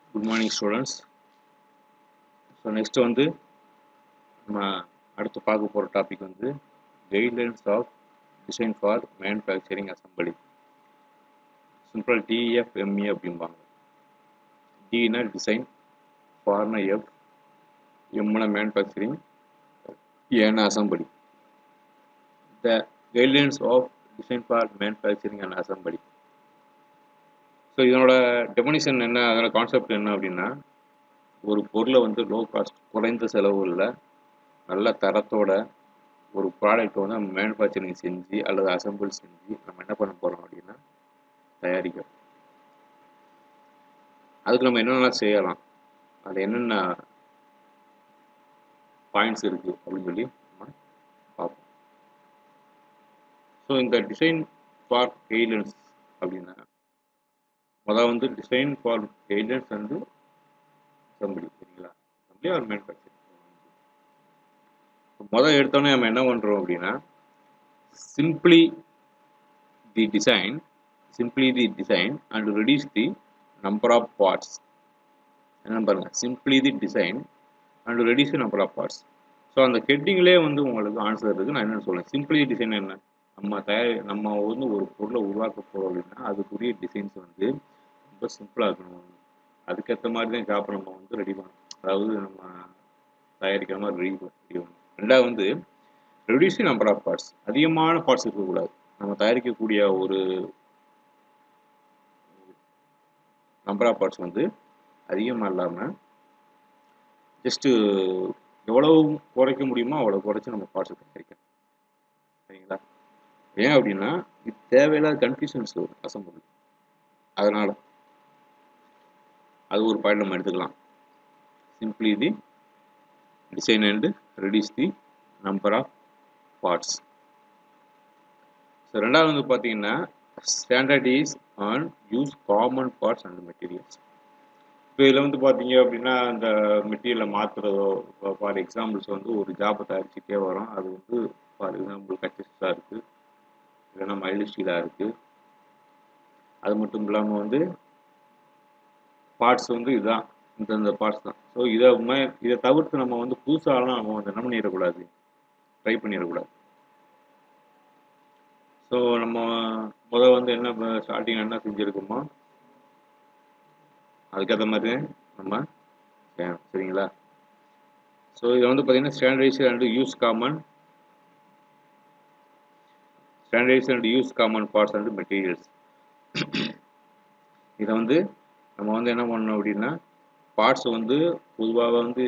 good morning students so next வந்து நம்ம அடுத்து பார்க்க போகிற டாபிக் வந்து guidelines of design for manufacturing assembly simple DFME அப்படிம்பாங்க டினா டிசைன் ஃபார்னா எஃப் எம்னா மேனுஃபேக்சரிங் ஏன்னா assembly the guidelines of design for manufacturing and assembly so இதனோட டெஃபனிஷன் என்ன அதோட கான்செப்ட் என்ன அப்படின்னா ஒரு பொருளை வந்து லோ காஸ்ட் குறைந்த செலவுகளில் நல்ல தரத்தோட ஒரு ப்ராடக்ட்டை வந்து நம்ம மேனுஃபேக்சரிங் செஞ்சு அல்லது அசம்பிள் செஞ்சு நம்ம என்ன பண்ண போகிறோம் அப்படின்னா தயாரிக்கிறோம் அதுக்கு நம்ம என்னென்னலாம் செய்யலாம் அதில் என்னென்ன பாயிண்ட்ஸ் இருக்குது அப்படின்னு சொல்லி நம்ம பார்ப்போம் ஸோ இந்த டிசைன் ஃபார் கைட்லைன்ஸ் அப்படின்னா முதல் வந்து டிசைன் ஃபார் கைட்லைன்ஸ் வந்து அசம்பிளி சரிங்களா அசம்பிளி ஆர் மேனுஃபேக்சரிங் முதல் எடுத்தோடனே நம்ம என்ன பண்ணுறோம் அப்படின்னா simplify the design simplify the design and reduce the number of parts என்ன பாருங்க simplify the design and reduce the number of parts so அந்த ஹெட்டிங்லேயே வந்து உங்களுக்கு ஆன்சர் இருக்குது நான் என்ன சொல்லுவேன் சிம்பிளி டிசைன் என்ன நம்ம தயாரி நம்ம வந்து ஒரு பொருளை உருவாக்க போகிறோம் அப்படின்னா அதுக்குரிய டிசைன்ஸ் வந்து ரொம்ப சிம்பிளாக இருக்கணும் அதுக்கேற்ற மாதிரி தான் ஜாப் நம்ம வந்து ரெடி பண்ணணும் அதாவது நம்ம தயாரிக்கிற மாதிரி ரெடி ரெடி பண்ணணும் ரெண்டாவது வந்து ரெடியூஸி நம்பர் ஆஃப் பார்ட்ஸ் அதிகமான பார்ட்ஸ் இருக்கக்கூடாது நம்ம தயாரிக்கக்கூடிய ஒரு நம்பர் ஆஃப் பார்ட்ஸ் வந்து அதிகமாக இல்லாமல் ஜஸ்ட்டு எவ்வளவு குறைக்க முடியுமோ அவ்வளோ குறைச்சி நம்ம பார்ட்ஸை தயாரிக்கணும் சரிங்களா ஏன் அப்படின்னா இது தேவையில்லாத கன்ஃபியூஷன்ஸ் வரும் அசம்பிள் அதனால் அது ஒரு பாயிண்ட் நம்ம எடுத்துக்கலாம் simplify the design and reduce the number of parts so ரெண்டாவது வந்து பார்த்தீங்கன்னா standardise and use common parts and materials இப்போ இதில் வந்து பார்த்தீங்க அப்படின்னா அந்த மெட்டீரியலை மாற்றுறதோ இப்போ ஃபார் எக்ஸாம்பிள்ஸ் வந்து ஒரு ஜாப்பை தயாரிச்சுட்டே வரோம் அது வந்து ஃபார் எக்ஸாம்பிள் கச்சஸாக இருக்குது இல்லைன்னா மைல்டு ஸ்டீலாக இருக்குது அது மட்டும் இல்லாமல் வந்து பார்ட்ஸ் வந்து இதுதான் இந்தந்த பார்ட்ஸ் தான் ஸோ இதை இதை தவிர்த்து நம்ம வந்து புதுசாலாம் நம்ம வந்து என்ன பண்ணிடக்கூடாது ட்ரை பண்ணிடக்கூடாது ஸோ நம்ம முதல் வந்து என்ன ஸ்டார்டிங் என்ன செஞ்சுருக்கோமோ அதுக்கேற்ற மாதிரி நம்ம செய்யணும் சரிங்களா ஸோ இதை வந்து பார்த்தீங்கன்னா standardise and use common standardise and use common parts and materials இதை வந்து நம்ம வந்து என்ன பண்ணணும் அப்படின்னா பார்ட்ஸ் வந்து பொதுவாக வந்து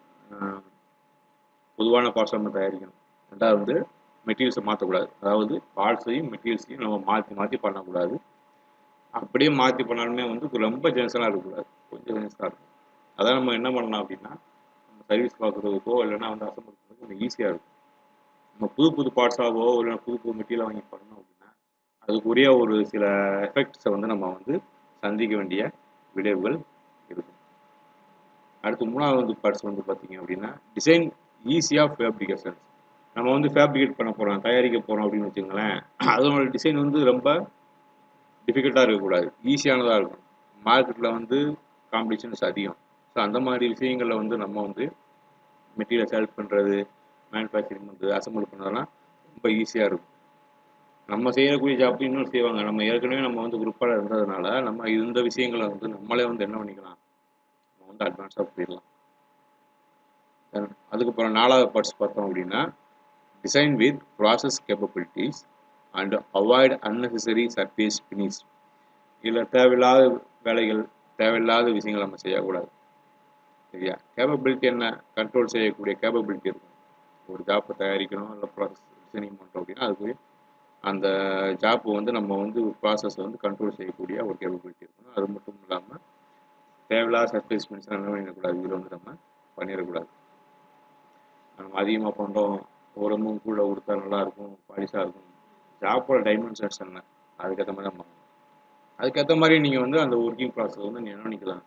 பொதுவான பார்ட்ஸ் நம்ம தயாரிக்கணும் ரெண்டாவது வந்து மெட்டீரியல்ஸை மாற்றக்கூடாது அதாவது பார்ட்ஸையும் மெட்டீரியல்ஸையும் நம்ம மாற்றி மாற்றி பண்ணக்கூடாது அப்படியே மாற்றி பண்ணாலுமே வந்து ரொம்ப ஜென்ஸனாக இருக்கக்கூடாது கொஞ்சம் ஜென்ஸாக இருக்கும் அதான் நம்ம என்ன பண்ணலாம் அப்படின்னா நம்ம சர்வீஸ் பார்க்குறதுக்கோ இல்லைன்னா வந்து அசம்பிள் பண்ணுறதுக்கு கொஞ்சம் ஈஸியாக இருக்கும் நம்ம புது புது பார்ட்ஸாகவோ இல்லை புது புது மெட்டீரியல் வாங்கி பண்ணோம் அப்படின்னா அதுக்குரிய ஒரு சில எஃபெக்ட்ஸை வந்து நம்ம வந்து சந்திக்க வேண்டிய விளைவுகள் இருக்கும் அடுத்து மூணாவது வந்து பார்ட்ஸ் வந்து பார்த்தீங்க அப்படின்னா டிசைன் ஈஸியாக ஃபேப்ரிகேஷன்ஸ் நம்ம வந்து ஃபேப்ரிகேட் பண்ண போகிறோம் தயாரிக்க போகிறோம் அப்படின்னு வச்சுங்களேன் அதனோட டிசைன் வந்து ரொம்ப டிஃபிகல்ட்டாக இருக்கக்கூடாது ஈஸியானதாக இருக்கும் மார்க்கெட்டில் வந்து காம்படிஷன்ஸ் அதிகம் ஸோ அந்த மாதிரி விஷயங்களில் வந்து நம்ம வந்து மெட்டீரியல் செலக்ட் பண்ணுறது மேனுஃபேக்சரிங் பண்ணுறது அசம்பிள் பண்ணுறதெல்லாம் ரொம்ப ஈஸியாக இருக்கும் நம்ம செய்யக்கூடிய ஜாப் இன்னும் செய்வாங்க நம்ம ஏற்கனவே நம்ம வந்து குரூப்பாக இருந்ததுனால நம்ம இந்த விஷயங்களை வந்து நம்மளே வந்து என்ன பண்ணிக்கலாம் நம்ம வந்து அட்வான்ஸாக போயிடலாம் அதுக்கப்புறம் நாலாவது பார்ட்ஸ் பார்த்தோம் அப்படின்னா design with process capabilities and avoid unnecessary surface finish இதில் தேவையில்லாத வேலைகள் தேவையில்லாத விஷயங்கள் நம்ம செய்யக்கூடாது சரியா கேப்பபிலிட்டி என்ன கண்ட்ரோல் செய்யக்கூடிய கேப்பபிலிட்டி இருக்கும் ஒரு ஜாப்பை தயாரிக்கணும் இல்லை ப்ராசஸ் டிசைனிங் பண்ணுறோம் அப்படின்னா அதுக்கு அந்த ஜாப்பு வந்து நம்ம வந்து ப்ராசஸ் வந்து கண்ட்ரோல் செய்யக்கூடிய ஒரு கேப்பபிலிட்டி இருக்கணும் அது மட்டும் இல்லாமல் தேவையில்லாத சர்ஃபேஸ் ஃபினிஷ் என்ன பண்ணிடக்கூடாது இதில் வந்து நம்ம பண்ணிடக்கூடாது நம்ம அதிகமாக பண்ணுறோம் உரமும் கூட கொடுத்தா நல்லாயிருக்கும் பாலிஷாக இருக்கும் ஜாப்போட டைமென்ஷன்ஸ் என்ன அதுக்கேற்ற மாதிரி தான் பண்ணணும் அதுக்கேற்ற மாதிரி நீங்கள் வந்து அந்த ஒர்க்கிங் ப்ராசஸ் வந்து நீங்கள் என்ன பண்ணிக்கலாம்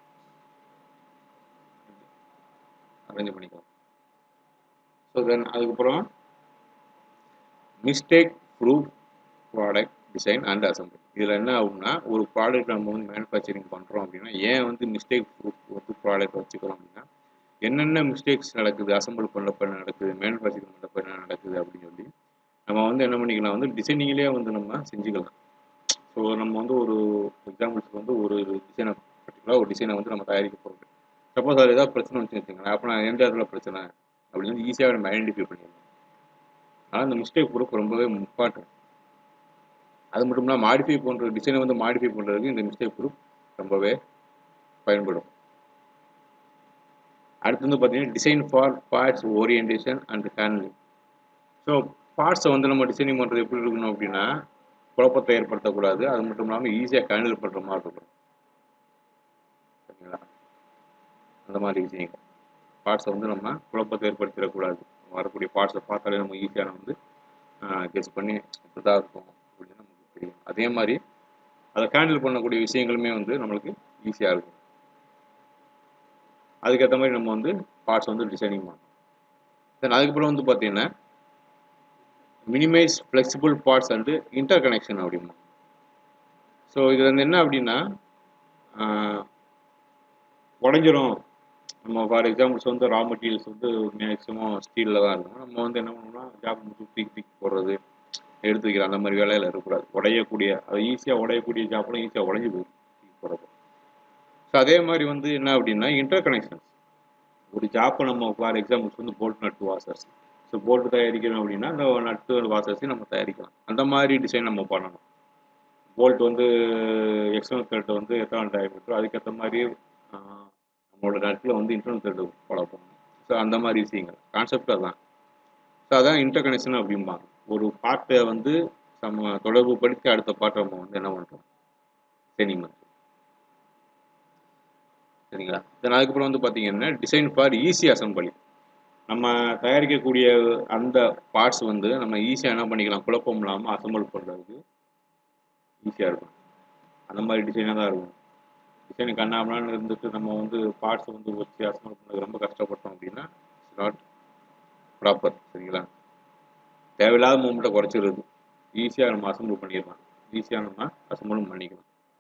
அரேஞ்ச் பண்ணிக்கலாம் ஸோ தென் அதுக்கப்புறம் mistake proof product design and assemble இதில் என்ன ஆகும்னா ஒரு ப்ராடக்ட் நம்ம வந்து மேனுஃபேக்சரிங் பண்ணுறோம் அப்படின்னா ஏன் வந்து மிஸ்டேக் வந்து ப்ராடக்ட் வச்சுக்கிறோம் அப்படின்னா என்னென்ன மிஸ்டேக்ஸ் நடக்குது அசம்பிள் பண்ணப்ப என்ன நடக்குது மேனுஃபேக்சரிங் பண்ணப்ப என்ன நடக்குது அப்படின்னு சொல்லி நம்ம வந்து என்ன பண்ணிக்கலாம் வந்து டிசைனிங்லேயே வந்து நம்ம செஞ்சுக்கலாம் ஸோ நம்ம வந்து ஒரு எக்ஸாம்பிள்ஸ்க்கு வந்து ஒரு டிசைனை பர்டிகுலராக ஒரு டிசைனை வந்து நம்ம தயாரிக்க போகிறோம் சப்போஸ் அது ஏதாவது பிரச்சனை வச்சு வச்சுக்கோங்களேன் அப்போ நான் எந்த இடத்துல பிரச்சனை அப்படின்னு வந்து ஈஸியாக நம்ம ஐடென்டிஃபை பண்ணிடலாம் ஆனால் அந்த மிஸ்டேக் ப்ரூஃப் ரொம்பவே இம்பார்ட்டன்ட் அது மட்டும் இல்லாமல் மாடிஃபை பண்ணுற டிசைனை வந்து மாடிஃபை பண்ணுறதுக்கு இந்த மிஸ்டேக் ப்ரூஃப் ரொம்பவே பயன்படும் அடுத்து வந்து பார்த்தீங்கன்னா design for parts orientation and handling so பார்ட்ஸை வந்து நம்ம டிசைனிங் பண்ணுறது எப்படி இருக்கணும் அப்படின்னா குழப்பத்தை ஏற்படுத்தக்கூடாது அது மட்டும் இல்லாமல் ஈஸியாக ஹேண்டில் பண்ணுற மாதிரி இருக்கணும் சரிங்களா அந்த மாதிரி விஷயங்கள் பார்ட்ஸை வந்து நம்ம குழப்பத்தை ஏற்படுத்திடக்கூடாது வரக்கூடிய பார்ட்ஸை பார்த்தாலே நம்ம ஈஸியாக வந்து கெஸ் பண்ணி இப்படி தான் இருக்கும் அப்படின்னு நமக்கு தெரியும் அதே மாதிரி அதை ஹேண்டில் பண்ணக்கூடிய விஷயங்களுமே வந்து நம்மளுக்கு ஈஸியாக இருக்கும் அதுக்கேற்ற மாதிரி நம்ம வந்து பார்ட்ஸ் வந்து டிசைனிங் பண்ணணும் தென் அதுக்கப்புறம் வந்து பார்த்தீங்கன்னா minimize flexible parts and interconnection அப்படிமா ஸோ இதில் வந்து என்ன அப்படின்னா உடஞ்சிரும் நம்ம ஃபார் எக்ஸாம்பிள்ஸ் வந்து ரா மெட்டீரியல்ஸ் வந்து மேக்ஸிமம் ஸ்டீலில் தான் இருக்கும் நம்ம வந்து என்ன பண்ணணும்னா ஜாப் முடிச்சு தூக்கி தூக்கி போடுறது எடுத்து வைக்கிற அந்த மாதிரி வேலையில் இருக்கக்கூடாது உடையக்கூடிய அது ஈஸியாக உடையக்கூடிய ஜாப்லாம் ஈஸியாக உடஞ்சி போயிடும் தூக்கி போடுறது ஸோ அதே மாதிரி வந்து என்ன அப்படின்னா இன்டர் கனெக்ஷன்ஸ் ஒரு ஜாப்பை நம்ம ஃபார் எக்ஸாம்பிள்ஸ் வந்து போல்ட் நட்டு வாசர்ஸ் ஸோ போல்ட் தயாரிக்கணும் அப்படின்னா அந்த நட்டு வாசர்ஸையும் நம்ம தயாரிக்கலாம் அந்த மாதிரி டிசைன் நம்ம பண்ணணும் போல்ட் வந்து எக்ஸ்டர்னல் த்ரெட் வந்து எத்தனை டயமீட்டர் அதுக்கேற்ற மாதிரி நம்மளோட நட்டில் வந்து இன்டர்னல் த்ரெட் ஃபாலோ பண்ணணும் ஸோ அந்த மாதிரி விஷயங்கள் கான்செப்ட் அதான் ஸோ அதான் இன்டர் கனெக்ஷன் அப்படிம்பாங்க ஒரு பாட்டை வந்து நம்ம தொடர்பு படுத்தி அடுத்த பாட்டை நம்ம வந்து என்ன பண்ணுறோம் ட்ரைனிங் பண்ணுறோம் சரிங்களா தென் அதுக்கப்புறம் வந்து பார்த்தீங்கன்னா டிசைன் ஃபார் ஈஸி அசம்பிளி நம்ம தயாரிக்கக்கூடிய அந்த பார்ட்ஸ் வந்து நம்ம ஈஸியாக என்ன பண்ணிக்கலாம் குழப்பம் இல்லாமல் அசம்பிள் பண்ணுறதுக்கு ஈஸியாக இருக்கும் அந்த மாதிரி டிசைனாக தான் இருக்கும் டிசைன் கண்ணாமலான்னு இருந்துட்டு நம்ம வந்து பார்ட்ஸ் வந்து வச்சு அசம்பிள் பண்ணது ரொம்ப கஷ்டப்பட்டோம் அப்படின்னா இட்ஸ் நாட் ப்ராப்பர் சரிங்களா தேவையில்லாத மூமெண்ட்டை குறைச்சிருது ஈஸியாக நம்ம அசம்பிள் பண்ணிடலாம் ஈஸியாக நம்ம அசம்பிளும் பண்ணிக்கலாம்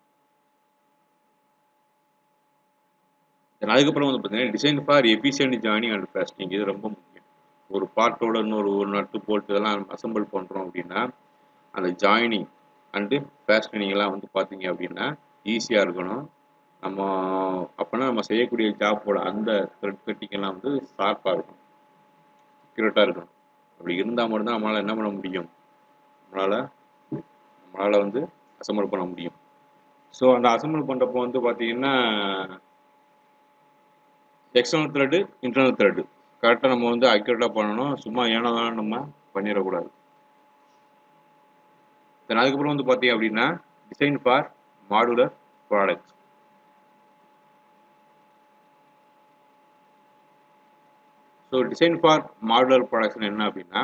அதுக்கப்புறம் வந்து பார்த்தீங்கன்னா design for efficient joining and fastening இது ரொம்ப முக்கியம் ஒரு பார்ட்டோட இன்னொரு ஒரு நட்டு போல்ட் இதெல்லாம் அசம்பிள் பண்ணுறோம் அப்படின்னா அந்த ஜாயினிங் அண்டு ஃபேஸ்டனிங் எல்லாம் வந்து பார்த்தீங்க அப்படின்னா ஈஸியாக இருக்கணும் நம்ம அப்போனா நம்ம செய்யக்கூடிய ஜாப்போட அந்த த்ரெட் கட்டிங் எல்லாம் வந்து ஷார்ப்பாக இருக்கும் அக்யூரேட்டாக இருக்கணும் அப்படி இருந்தால் மட்டும்தான் நம்மளால் என்ன பண்ண முடியும் நம்மளால் நம்மளால் வந்து அசம்பிள் பண்ண முடியும் ஸோ அந்த அசம்பிள் பண்ணுறப்போ வந்து பார்த்தீங்கன்னா எக்ஸ்டர்னல் த்ரெட்டு இன்டர்னல் த்ரெட்டு கரெக்டாக நம்ம வந்து அக்யூரேட்டாக பண்ணணும் சும்மா ஏனோ தானே நம்ம பண்ணிடக்கூடாது தென் அதுக்கப்புறம் வந்து பார்த்தீங்க அப்படின்னா design for modular products so design for modular products என்ன அப்படின்னா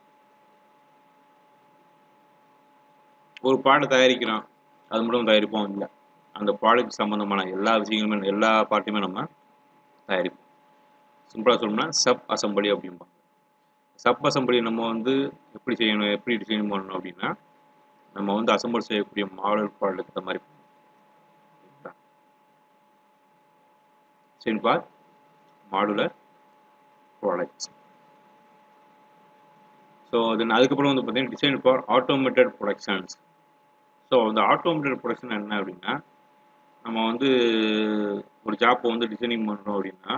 ஒரு ப்ராடக்ட் தயாரிக்கிறோம் அது மட்டும் தயாரிப்போம் இல்லை அந்த ப்ராடக்ட் சம்மந்தமான எல்லா விஷயங்களுமே எல்லா பார்ட்டுமே நம்ம தயாரிப்போம் சிம்பிளாக சொல்லணும்னா சப் அசம்பிளி அப்படிம்பாங்க சப் அசம்பிளி நம்ம வந்து எப்படி செய்யணும் எப்படி டிசைன் பண்ணணும் அப்படின்னா நம்ம வந்து அசம்பிள் செய்யக்கூடிய மாடல் ப்ராடக்ட் இந்த மாதிரி design for modular products so then அதுக்கப்புறம் வந்து பார்த்தீங்கன்னா design for automated productions so அந்த ஆட்டோமேட்டட் ப்ரொடக்ஷன் என்ன அப்படின்னா நம்ம வந்து ஒரு ஜாப்பை வந்து டிசைனிங் பண்ணுறோம் அப்படின்னா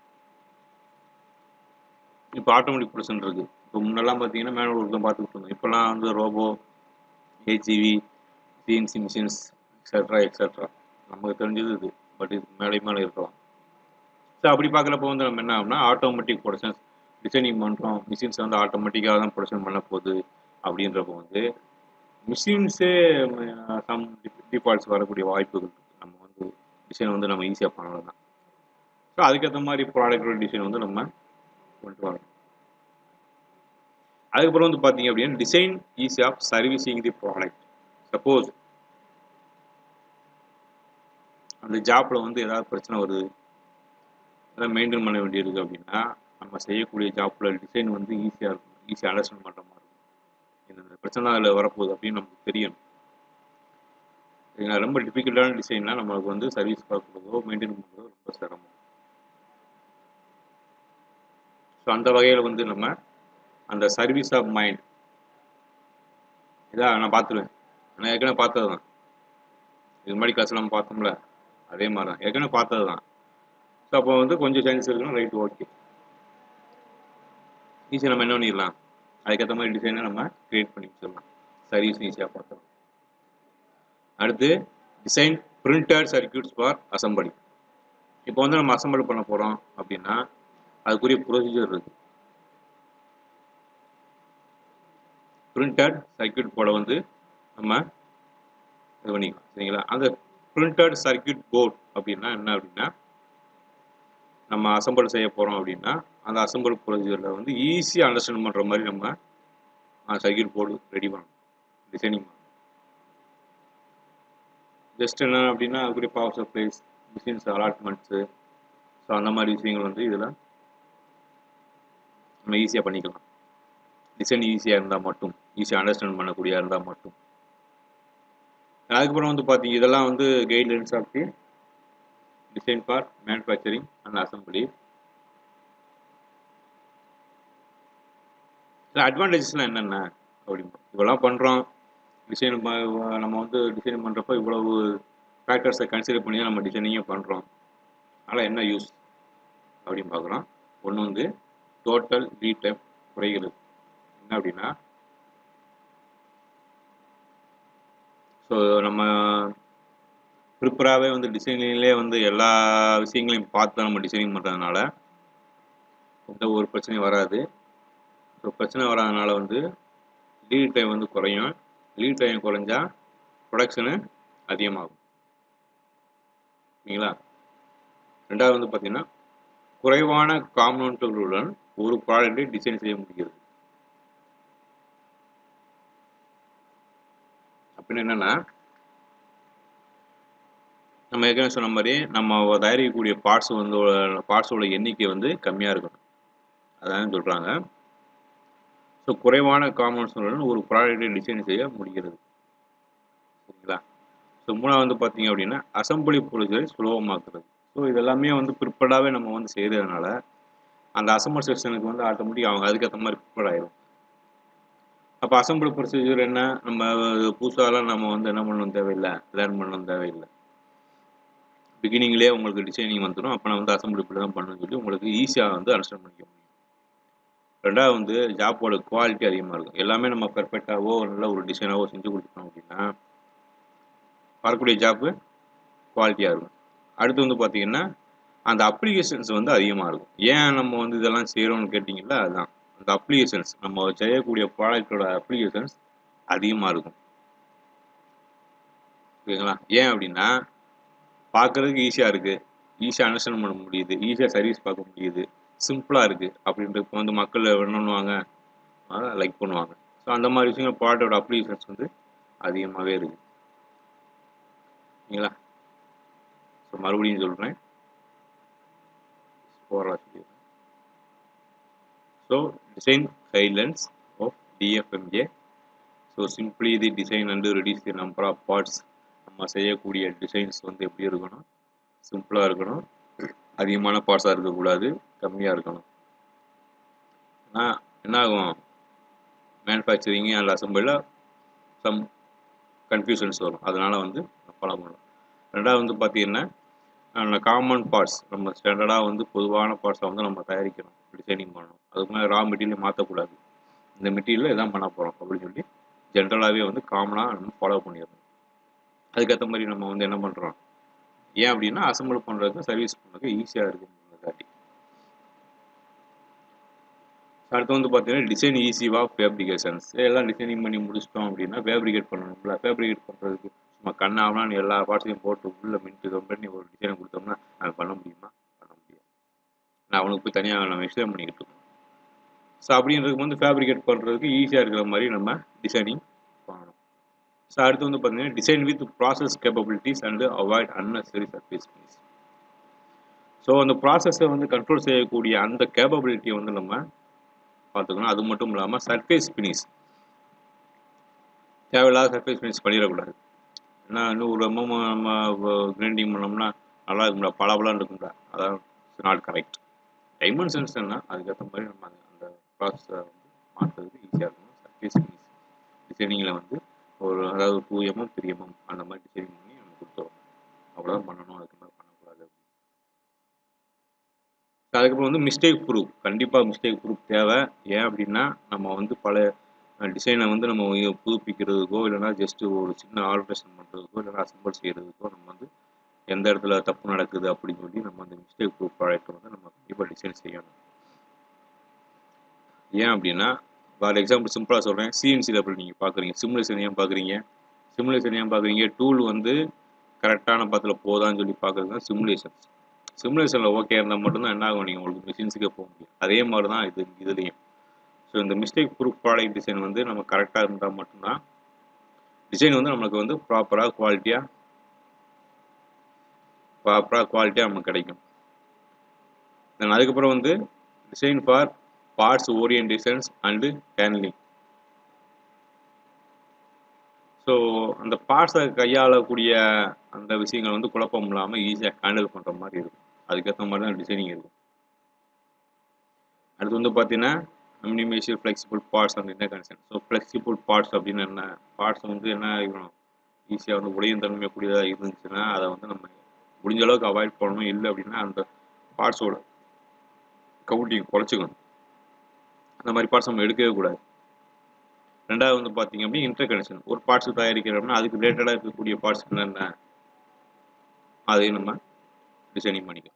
இப்போ ஆட்டோமேட்டிக் ப்ரொடக்ஷன் இருக்குது இப்போ முன்னெல்லாம் பார்த்தீங்கன்னா மேனுவல் ஒர்க் தான் பார்த்துக்கிட்டு இருந்தோம் இப்போல்லாம் வந்து robo AGV CNC machines extra extra நமக்கு தெரிஞ்சது இது பட் இது மேலே மேலே இருக்கலாம் ஸோ அப்படி பார்க்குறப்ப வந்து நம்ம என்ன ஆகும்னா ஆட்டோமேட்டிக் ப்ரொடக்ஷன்ஸ் டிசைனிங் பண்ணுறோம் மிஷின்ஸ் வந்து ஆட்டோமேட்டிக்காக தான் ப்ரொடக்ஷன் பண்ண போகுது அப்படின்றப்போ வந்து மிஷின்ஸே சம் டிஃபால்ட்ஸ் வரக்கூடிய வாய்ப்புகள் இருக்குது நம்ம வந்து டிசைன் வந்து நம்ம ஈஸியாக பண்ணலாம் தான் ஸோ அதுக்கேற்ற மாதிரி ப்ராடக்டோட டிசைன் வந்து நம்ம கொண்டு வரணும் அதுக்கப்புறம் வந்து பார்த்தீங்க அப்படின்னா design easy of servicing the product suppose அந்த ஜாப்பில் வந்து ஏதாவது பிரச்சனை வருது ஏதாவது மெயின்டைன் பண்ண வேண்டியிருக்கு அப்படின்னா நம்ம செய்யக்கூடிய ஜாப்பில் டிசைன் வந்து ஈஸியாக இருக்கும் ஈஸியாக அண்டர்ஸ்டாண்ட் பண்ணுற மாதிரி இருக்கும் இந்த பிரச்சனை அதில் வரப்போகுது அப்படின்னு நமக்கு தெரியணும் சரிங்களா ரொம்ப டிஃபிகல்ட்டான டிசைன்னா நம்மளுக்கு வந்து சர்வீஸ் பார்க்குறதோ மெயின்டைன் பண்ணுறதோ ரொம்ப சிரமம் ஸோ அந்த வகையில் வந்து நம்ம அந்த சர்வீஸ் ஆஃப் மைண்ட் இதான் நான் பார்த்துருவேன் நான் ஏற்கனவே பார்த்தது தான் இது மாதிரி கிளாஸ் நம்ம பார்த்தோம்ல அதே மாதிரி தான் ஏற்கனவே பார்த்தது தான் ஸோ அப்போ வந்து கொஞ்சம் சேஞ்சஸ் இருக்கணும் ரைட் ஓகே ஈஸியாக நம்ம என்ன பண்ணிடலாம் அதுக்கேற்ற மாதிரி டிசைனை நம்ம கிரியேட் பண்ணி வச்சிடலாம் சர்வீஸ் ஈஸியாக பார்த்தோம் அடுத்து design printed circuits for assembly இப்போ வந்து நம்ம அசம்பிள் பண்ண போகிறோம் அப்படின்னா அதுக்குரிய ப்ரொசீஜர் இருக்கு பிரிண்டட் சர்க்கியூட் போர்டை வந்து நம்ம இது பண்ணிக்கலாம் சரிங்களா அந்த பிரிண்டட் சர்க்கியூட் போர்ட் அப்படின்னா என்ன அப்படின்னா நம்ம அசம்பிள் செய்ய போகிறோம் அப்படின்னா அந்த அசம்பிள் ப்ரொசீஜரில் வந்து ஈஸியாக அண்டர்ஸ்டாண்ட் பண்ணுற மாதிரி நம்ம சர்க்கியூட் போர்டு ரெடி பண்ணணும் டிசைனிங் பண்ணணும் ஜஸ்ட் என்ன அப்படின்னா அதுக்குரிய power supplies machines allotments so அந்த மாதிரி விஷயங்கள் வந்து இதில் நம்ம ஈஸியாக பண்ணிக்கலாம் டிசைன் ஈஸியாக இருந்தால் மட்டும் ஈஸியாக அண்டர்ஸ்டாண்ட் பண்ணக்கூடியதாக இருந்தால் மட்டும் அதுக்கப்புறம் வந்து பார்த்தீங்க இதெல்லாம் வந்து guidelines of the design for manufacturing and assembly இதில் அட்வான்டேஜஸ்லாம் என்னென்ன அப்படின்னு இவ்வளோலாம் பண்ணுறோம் டிசைன் நம்ம வந்து டிசைன் பண்ணுறப்போ இவ்வளவு ஃபேக்டர்ஸை கன்சிடர் பண்ணி தான் நம்ம டிசைனிங்கே பண்ணுறோம் அதனால் என்ன யூஸ் அப்படின்னு பார்க்குறோம் ஒன்று வந்து டோட்டல் லீட் டைம் குறைகிறது என்ன அப்படின்னா ஸோ நம்ம ப்ரிப்பராகவே வந்து டிசைனிங்லேயே வந்து எல்லா விஷயங்களையும் பார்த்து தான் நம்ம டிசைனிங் பண்ணுறதுனால எந்த ஒரு பிரச்சனையும் வராது ஸோ பிரச்சனை வராதனால வந்து லீட் டைம் வந்து குறையும் லீட் டைம் குறைஞ்சா ப்ரொடக்ஷனு அதிகமாகும் சரிங்களா ரெண்டாவது வந்து பார்த்தீங்கன்னா குறைவான காம்பனண்ட்டுகளுடன் ஒரு ப்ராடக்டை டிசைன் செய்ய முடிகிறது அப்படின்னு என்னன்னா நம்ம ஏற்கனவே சொன்ன மாதிரி நம்ம தயாரிக்கக்கூடிய பார்ட்ஸ் வந்து பார்ட்ஸோட எண்ணிக்கை வந்து கம்மியாக இருக்கணும் அதான் சொல்கிறாங்க ஸோ குறைவான காம்பனன்ட்ஸுடன் ஒரு ப்ராடக்டை டிசைன் செய்ய முடிகிறது சரிங்களா ஸோ மூணாவது வந்து பார்த்தீங்க அப்படின்னா அசம்பிளி ப்ரொசீஜரை சுலபமாக்குறது ஸோ இதெல்லாமே வந்து ப்ரிப்பேர்டாகவே நம்ம வந்து செய்கிறதுனால அந்த அசம்பிள் செக்ஷனுக்கு வந்து ஆட்டோமேட்டிக் அவங்க அதுக்கேற்ற மாதிரி ப்ரிப்பேர்ட் ஆகிடும் அப்போ அசம்பிள் ப்ரொசீஜர் என்ன நம்ம புதுசாலாம் நம்ம வந்து என்ன பண்ணணும் தேவையில்லை லேர்ன் பண்ணணும் தேவையில்லை பிகினிங்லேயே உங்களுக்கு டிசைனிங் வந்துடும் அப்போ நான் வந்து அசம்பிள் இப்படி தான் பண்ணணும்னு சொல்லி உங்களுக்கு ஈஸியாக வந்து அண்டர்ஸ்டாண்ட் பண்ணிக்க முடியும் ரெண்டாவது வந்து ஜாப்போட குவாலிட்டி அதிகமாக இருக்கும் எல்லாமே நம்ம பெர்ஃபெக்டாகவோ நல்ல ஒரு டிசைனாகவோ செஞ்சு கொடுத்துட்டோம் அப்படின்னா வரக்கூடிய ஜாப்பு குவாலிட்டியாக இருக்கும் அடுத்து வந்து பார்த்தீங்கன்னா அந்த அப்ளிகேஷன்ஸ் வந்து அதிகமாக இருக்கும் ஏன் நம்ம வந்து இதெல்லாம் செய்கிறோம்னு கேட்டிங்களா அதுதான் அந்த அப்ளிகேஷன்ஸ் நம்ம செய்யக்கூடிய ப்ராடக்டோட அப்ளிகேஷன்ஸ் அதிகமாக இருக்கும் ஓகேங்களா ஏன் அப்படின்னா பார்க்குறதுக்கு ஈஸியாக இருக்குது ஈஸியாக அண்டர்ஸ்டாண்ட் பண்ண முடியுது ஈஸியாக சர்வீஸ் பார்க்க முடியுது சிம்பிளாக இருக்குது அப்படின்றப்ப வந்து மக்கள் என்ன பண்ணுவாங்க லைக் பண்ணுவாங்க ஸோ அந்த மாதிரி விஷயங்கள் ப்ராடக்டோட அப்ளிகேஷன்ஸ் வந்து அதிகமாகவே இருக்குது சரிங்களா ஸோ மறுபடியும் சொல்கிறேன் ஸோ டிசைன் கைட்லைன்ஸ் ஆஃப் டிஎஃப்எம்ஜே so simply the design and reduce the number of parts நம்ம செய்யக்கூடிய டிசைன்ஸ் வந்து எப்படி இருக்கணும் சிம்பிளாக இருக்கணும் அதிகமான பார்ட்ஸாக இருக்கக்கூடாது கம்மியாக இருக்கணும் ஆனால் என்ன ஆகும் மேனுஃபேக்சரிங் அண்ட் அசம்பிளில் சம் கன்ஃபியூஷன்ஸ் வரும் அதனால் வந்து ஃபாலோ பண்ணலாம் ரெண்டாவது வந்து பார்த்தீங்கன்னா காமன் பார்ட்ஸ் நம்ம ஸ்டாண்டர்டாக வந்து பொதுவான பார்ட்ஸை வந்து நம்ம தயாரிக்கணும் டிசைனிங் பண்ணணும் அதுக்கு மேலே ரா மெட்டீரியல் மாற்றக்கூடாது இந்த மெட்டீரியலில் இதான் பண்ண போகிறோம் அப்படின்னு சொல்லி ஜென்ரலாகவே வந்து காமனாக நம்ம ஃபாலோ பண்ணிடணும் அதுக்கேற்ற மாதிரி நம்ம வந்து என்ன பண்ணுறோம் ஏன் அப்படின்னா அசம்பிள் பண்ணுறதுக்கு சர்வீஸ் பண்ணுறதுக்கு ஈஸியாக இருக்குங்கிறதாட்டி அடுத்து வந்து பார்த்தீங்கன்னா டிசைன் ஈஸிவா ஃபேப்ரிகேஷன்ஸ் எல்லாம் டிசைனிங் பண்ணி முடிச்சிட்டோம் அப்படின்னா ஃபேப்ரிகேட் பண்ணணும்ல ஃபேப்ரிகேட் பண்ணுறதுக்கு நம்ம கண்ணாவலாம் எல்லா பார்ட்ஸையும் போட்டு உள்ள மின்ட்டு பண்ணி ஒரு டிசைனை கொடுத்தோம்னா அது பண்ண முடியுமா பண்ண முடியாது நான் அவனுக்கு போய் தனியாக நம்ம எக்ஸ்பிளைன் பண்ணிக்கிட்டு இருக்கோம் ஸோ அப்படின்றதுக்கு வந்து ஃபேப்ரிகேட் பண்ணுறதுக்கு ஈஸியாக இருக்கிற மாதிரி நம்ம டிசைனிங் பண்ணணும் ஸோ அடுத்து வந்து பார்த்தீங்கன்னா design with process capabilities and avoid unnecessary surface piece so அந்த ப்ராசஸை வந்து கண்ட்ரோல் செய்யக்கூடிய அந்த கேப்பபிலிட்டியை வந்து நம்ம பார்த்துக்கணும் அது மட்டும் இல்லாமல் சர்ஃபேஸ் ஃபினிஷ் தேவையில்லாத சர்ஃபேஸ் ஃபினிஷ் பண்ணிடக்கூடாது ஏன்னா இன்னும் ஒரு எம்எம் நம்ம கிரைண்டிங் பண்ணோம்னா நல்லா இருக்கும்ல பளபளன்னு இருக்கும்ல அதான் நாட் கரெக்ட் டைமென்ஷன்ஸ் என்ன அதுக்கேற்ற மாதிரி நம்ம அந்த அந்த ப்ராசஸை வந்து மாற்றுறதுக்கு ஈஸியாக இருக்கும் சர்ஃபேஸ் டிசைனிங்கில் வந்து ஒரு அதாவது டூ எம்எம் த்ரீ எம்எம் அந்த மாதிரி டிசைனிங் பண்ணி நம்ம கொடுத்துருவோம் அவ்வளோதான் பண்ணணும் அதுக்கு மேலே பண்ணக்கூடாது அதுக்கப்புறம் வந்து மிஸ்டேக் ப்ரூஃப் கண்டிப்பாக மிஸ்டேக் ப்ரூஃப் தேவை ஏன் அப்படின்னா நம்ம வந்து பல டிசைனை வந்து நம்ம புதுப்பிக்கிறதுக்கோ இல்லைனா ஜஸ்ட் ஒரு சின்ன ஆல்ட்ரேஷன் பண்ணுறதுக்கோ இல்லைனா அசம்பிள் செய்கிறதுக்கோ நம்ம வந்து எந்த இடத்துல தப்பு நடக்குது அப்படின்னு சொல்லி நம்ம அந்த மிஸ்டேக் ப்ரூஃப் ப்ராடக்ட் வந்து நம்ம கண்டிப்பாக டிசைன் செய்யணும் ஏன் அப்படின்னா ஃபார் எக்ஸாம்பிள் சிம்பிளாக சொல்கிறேன் சிஎன்சியில் அப்படி நீங்கள் பார்க்குறீங்க சிமுலேஷன் ஏன் பார்க்குறீங்க சிமுலேஷன் ஏன் பார்க்குறீங்க டூல் வந்து கரெக்டான பத்தில் போதான்னு சொல்லி பார்க்குறது தான் சிமுலேஷன்ஸ் சிமுலேஷனில் ஓகே இருந்தால் மட்டும்தான் என்ன ஆகும் நீங்கள் உங்களுக்கு மிஷின்ஸுக்கே போக முடியும் அதே மாதிரி தான் இது இதுலேயும் ஸோ இந்த மிஸ்டேக் ப்ரூஃப் ப்ராடக்ட் டிசைன் வந்து நம்ம கரெக்டாக இருந்தால் மட்டும்தான் டிசைன் வந்து நம்மளுக்கு வந்து ப்ராப்பராக குவாலிட்டியாக ப்ராப்பராக குவாலிட்டியாக நமக்கு கிடைக்கும் தென் அதுக்கப்புறம் வந்து design for parts orientations and handling so அந்த பார்ட்ஸை கையாளக்கூடிய அந்த விஷயங்கள் வந்து குழப்பம் இல்லாமல் ஈஸியாக ஹேண்டில் பண்ணுற மாதிரி இருக்கும் அதுக்கேற்ற மாதிரி தான் டிசைனிங் இருக்கும் அடுத்து வந்து பார்த்தீங்கன்னா மினிமேஷியல் ஃப்ளெக்சிபிள் பார்ட்ஸ் அந்த என்ன கன்சென்ட் ஸோ ஃப்ளெக்சிபிள் பார்ட்ஸ் அப்படின்னு என்ன பார்ட்ஸ் வந்து என்ன இருக்கணும் ஈஸியாக வந்து உடையும் தன்மைக்கூடியதாக இருந்துச்சுன்னா அதை வந்து நம்ம முடிஞ்ச அளவுக்கு அவாய்ட் பண்ணணும் இல்லை அப்படின்னா அந்த பார்ட்ஸோட கவுண்டிங் குறைச்சிக்கணும் அந்த மாதிரி பார்ட்ஸ் நம்ம எடுக்கவே கூடாது ரெண்டாவது வந்து பார்த்தீங்க அப்படின்னா இன்டர் கனெக்ஷன் ஒரு பார்ட்ஸ் தயாரிக்கிறோம்னா அதுக்கு ரிலேட்டடாக இருக்கக்கூடிய பார்ட்ஸ் என்னென்ன அதையும் நம்ம டிசைனிங் பண்ணிக்கலாம்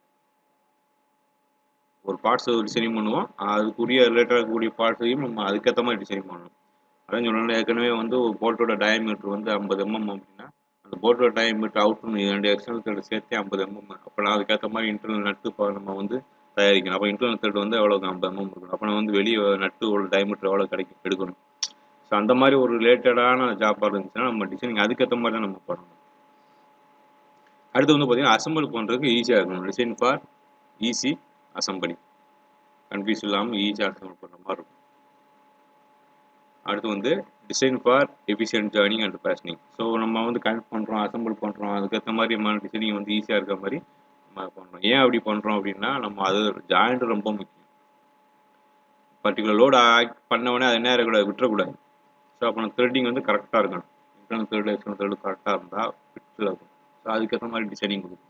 ஒரு பார்ட்ஸ் டிசைனிங் பண்ணுவோம் அதுக்குரிய ரிலேட்டடாக இருக்கக்கூடிய பார்ட்ஸையும் நம்ம அதுக்கேற்ற மாதிரி டிசைன் பண்ணணும் அதான் சொன்னாலும் ஏற்கனவே வந்து ஒரு போல்ட்டோட டயமீட்டர் வந்து ஐம்பது எம்எம் அப்படின்னா அந்த போல்ட்டோட டயமீட்டர் அவுட் ரெண்டு எக்ஸ்டர்னல் த்ரெட் சேர்த்து ஐம்பது எம்எம் அப்போ நான் அதுக்கேற்ற மாதிரி இன்டர்னல் நட்டு நம்ம வந்து தயாரிக்கணும் அப்போ இன்டர்னல் த்ரெட் வந்து எவ்வளோ ஐம்பது எம்எம் இருக்கணும் அப்போ வந்து வெளியே நட்டு ஒரு டயமீட்டர் எவ்வளோ கிடைக்கும் எடுக்கணும் ஸோ அந்த மாதிரி ஒரு ரிலேட்டடான ஜாப்பாக இருந்துச்சுன்னா நம்ம டிசைனிங் அதுக்கேற்ற மாதிரி தான் நம்ம பண்ணணும் அடுத்து வந்து பார்த்தீங்கன்னா அசம்பிள் பண்ணுறதுக்கு ஈஸியாக இருக்கணும் design for easy assembly confuse இல்லாமல் ஈஸியாக அசம்பிள் பண்ணுற மாதிரி இருக்கும் அடுத்து வந்து டிசைன் ஃபார் எஃபிஷியன்ட் ஜேர்னிங் அண்ட் பேஷனிங் ஸோ நம்ம வந்து கனெக்ட் பண்ணுறோம் அசம்பிள் பண்ணுறோம் அதுக்கேற்ற மாதிரி நம்ம டிசைனிங் வந்து ஈஸியாக இருக்க மாதிரி நம்ம பண்ணுறோம் ஏன் அப்படி பண்ணுறோம் அப்படின்னா நம்ம அது ஜாயிண்ட் ரொம்ப முக்கியம் பர்டிகுலர் லோடு ஆக்ட் பண்ணவொடனே அது என்ன இருக்கக்கூடாது விட்டுறக்கூடாது ஸோ அப்போ த்ரெட்டிங் வந்து கரெக்டாக இருக்கணும் இன்டர்னல் த்ரெட் எக்ஸ்டர்னல் த்ரெட் கரெக்டாக இருந்தால் ஃபிட்டில் இருக்கும் ஸோ அதுக்கேற்ற மாதிரி டிசைனிங் கொடுக்கும்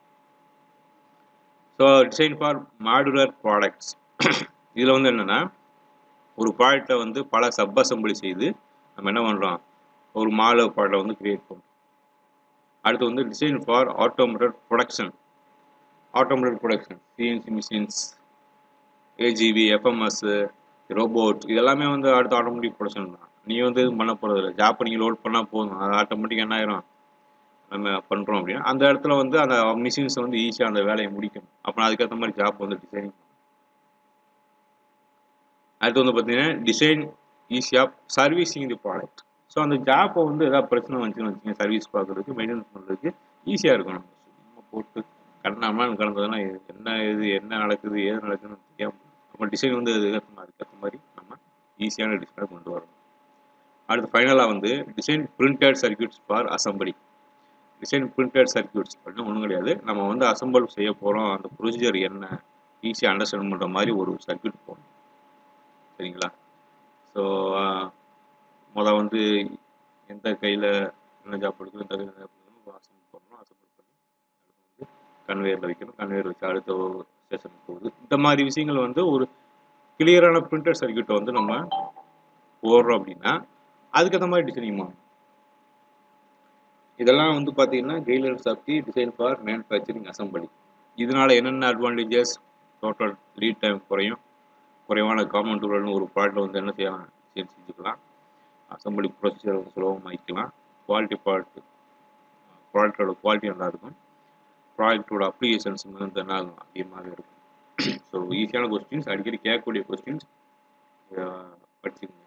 so design for modular products இதில் வந்து என்னென்னா ஒரு ப்ராடக்டை வந்து பல சப் அசம்பிளி செய்து நம்ம என்ன பண்ணுறோம் ஒரு மாடு ப்ராடக்டை வந்து கிரியேட் பண்ணுறோம் அடுத்து வந்து design for automated production automated production CNC machines AGV FMS robot இதெல்லாமே வந்து அடுத்த ஆட்டோமேட்டிக் ப்ரொடக்ஷன் தான் நீ வந்து இது பண்ண போகிறது இல்லை ஜாப்பை நீங்கள் லோட் பண்ணால் போதும் அது ஆட்டோமேட்டிக் என்ன ஆயிரும் நம்ம பண்ணுறோம் அப்படின்னா அந்த இடத்துல வந்து அந்த மிஷின்ஸை வந்து ஈஸியாக அந்த வேலையை முடிக்கணும் அப்புறம் அதுக்கேற்ற மாதிரி ஜாப் வந்து டிசைனிங் அடுத்து வந்து பார்த்தீங்கன்னா டிசைன் ஈஸியாக சர்வீஸிங் தி ப்ராடக்ட் ஸோ அந்த ஜாப்பை வந்து ஏதாவது பிரச்சனை வந்துச்சுன்னு வச்சுங்க சர்வீஸ் பார்க்குறதுக்கு மெயின்டெனன்ஸ் பண்ணுறதுக்கு ஈஸியாக இருக்கும் நம்ம சும்மா போட்டு கண்ணாமல் கலந்ததுன்னா என்ன இது என்ன நடக்குது ஏது நடக்குதுன்னு தெரியாமல் நம்ம டிசைன் வந்து அதுக்கேற்ற அதுக்கேற்ற மாதிரி நம்ம ஈஸியான டிசைனை கொண்டு வரணும் அடுத்து ஃபைனலாக வந்து design printed circuits for assembly design printed circuits அப்படின்னு ஒன்றும் கிடையாது நம்ம வந்து அசம்பிள் செய்ய போகிறோம் அந்த ப்ரொசீஜர் என்ன ஈஸியாக அண்டர்ஸ்டாண்ட் பண்ணுற மாதிரி ஒரு சர்க்கியூட் போகணும் சரிங்களா ஸோ முதல் வந்து எந்த கையில் என்ன ஜாப் எடுக்கணும் எந்த கையில் ஜாப் எடுக்கணும் அசம்பிள் பண்ணணும் அசம்பிள் பண்ணி அடுத்து வந்து கன்வேயரில் வைக்கணும் கன்வேயர் வச்சு அடுத்த ஸ்டேஷனுக்கு போகுது இந்த மாதிரி விஷயங்கள் வந்து ஒரு கிளியரான பிரிண்டட் சர்க்கியூட்டை வந்து நம்ம போடுறோம் அப்படின்னா அதுக்கேற்ற மாதிரி டிசைனிங் பண்ணணும் இதெல்லாம் வந்து பார்த்தீங்கன்னா guidelines of the design for manufacturing assembly இதனால என்னென்ன அட்வான்டேஜஸ் டோட்டல் லீட் டைம் குறையும் குறைவான காமன் டூரல்னு ஒரு ப்ராடக்ட் வந்து என்ன செய்யலாம் டிசைன் செஞ்சுக்கலாம் அசம்பிளி ப்ரொசீஜர் வந்து சுலபமாக்கிக்கலாம் குவாலிட்டி ப்ராடக்ட் ப்ராடக்டோட குவாலிட்டி நல்லா இருக்கும் ப்ராடக்டோட அப்ளிகேஷன்ஸ் வந்து என்ன ஆகும் அதிகமாக இருக்கும் ஸோ ஈஸியான கொஸ்டின்ஸ் அடிக்கடி கேட்கக்கூடிய கொஸ்டின்ஸ் படிச்சுக்கோங்க